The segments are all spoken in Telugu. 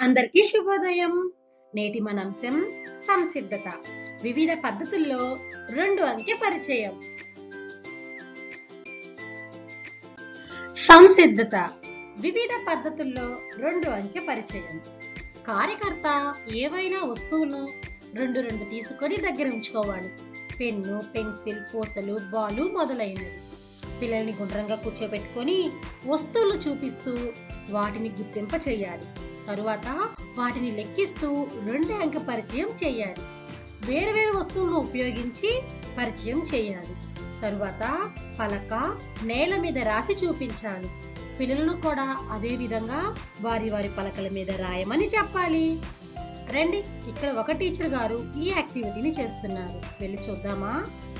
అందరికీ శుభోదయం నేటి మన అంశం సంసిద్ధత వివిధ పద్ధతుల్లో రెండు అంకె పరిచయం సంసిద్ధత వివిధ పద్ధతుల్లో రెండు అంకె పరిచయం కార్యకర్త ఏవైనా వస్తువులను రెండు రెండు తీసుకొని దగ్గర ఉంచుకోవాలి పెన్ను పెన్సిల్ పూసలు బాలు మొదలైనవి పిల్లల్ని గుండ్రంగా కూర్చోబెట్టుకొని వస్తువులు చూపిస్తూ వాటిని గుర్తింప చేయాలి తరువాత వాటిని లెక్కిస్తూ రెండు అంక పరిచయం చేయాలి వేరు వేరు వస్తువులను ఉపయోగించి పరిచయం చేయాలి తరువాత పలక నేల మీద రాసి చూపించాలి పిల్లలను కూడా అదే విధంగా వారి వారి పలకల మీద రాయమని చెప్పాలి రండి ఇక్కడ ఒక టీచర్ గారు ఈ యాక్టివిటీని చేస్తున్నారు వెళ్ళి చూద్దామా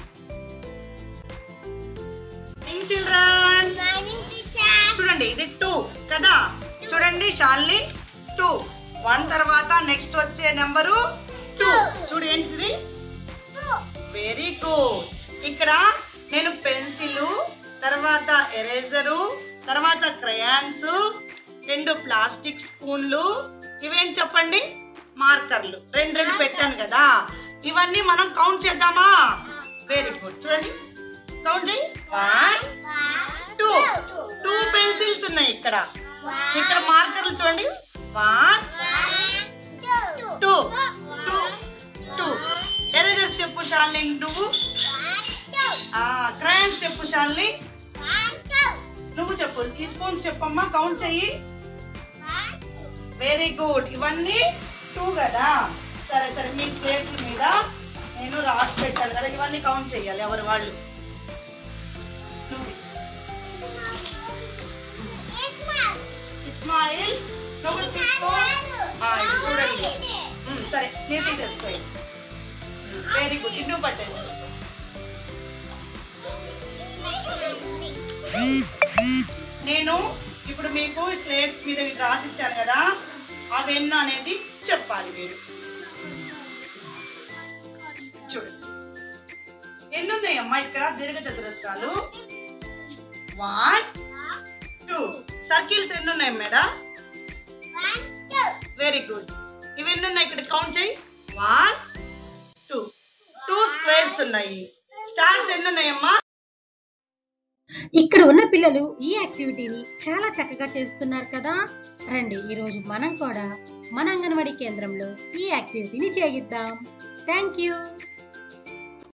చిల్డ్రన్ మార్నింగ్ టీచర్ చూడండి ఇది టూ కదా చూడండి షాల్ని టూ వన్ తర్వాత నెక్స్ట్ వచ్చే నెంబరు టూ చూడు ఏంటిది వెరీ గుడ్ ఇక్కడ నేను పెన్సిల్ తర్వాత ఎరేజరు తర్వాత క్రయాన్స్ రెండు ప్లాస్టిక్ స్పూన్లు ఇవేం చెప్పండి మార్కర్లు రెండు రెండు పెట్టాను కదా ఇవన్నీ మనం కౌంట్ చేద్దామా వెరీ గుడ్ చూడండి కౌంట్ చేయి వన్ టూ టూ పెన్సిల్స్ ఉన్నాయి ఇక్కడ ఇక్కడ మార్కర్లు చూడండి one two two two erasers చెప్పు షాల్ని నువ్వు క్రయాన్స్ చెప్పు షాల్ని నువ్వు చెప్పు ఈ స్పూన్స్ చెప్పమ్మా కౌంట్ చెయ్యి వెరీ గుడ్ ఇవన్నీ టూ కదా సరే సరే మీ స్లేట్ల మీద నేను రాసి పెట్టాను కదా ఇవన్నీ కౌంట్ చేయాలి ఎవరు వాళ్ళు నువ్వు ఇస్మాయిల్ నువ్వు తీసుకో ఆ, ఇది చూడండి ఉమ్, సరే నేను తీసేసుకో వెరీ గుడ్ ఇటు పట్టేసేసుకో నేను ఇప్పుడు మీకు స్లేట్స్ మీద ఇవి రాసిచ్చాను కదా అవెన్నో అనేది చెప్పాలి మీరు చూడండి ఎన్ని ఉన్నాయమ్మా ఇక్కడ దీర్ఘ చతురస్రాలు వన్ టూ సర్కిల్స్ ఎన్ని ఉన్నాయి మేడం వెరీ గుడ్ ఇవి ఎన్ని ఉన్నాయి ఇక్కడ కౌంట్ చేయి వన్ టూ టూ స్క్వేర్స్ ఉన్నాయి స్టార్స్ ఎన్ని ఉన్నాయమ్మా ఇక్కడ ఉన్న పిల్లలు ఈ యాక్టివిటీని చాలా చక్కగా చేస్తున్నారు కదా రండి ఈరోజు మనం కూడా మన అంగన్వాడీ కేంద్రంలో ఈ యాక్టివిటీని చేయిద్దాం థ్యాంక్ యూ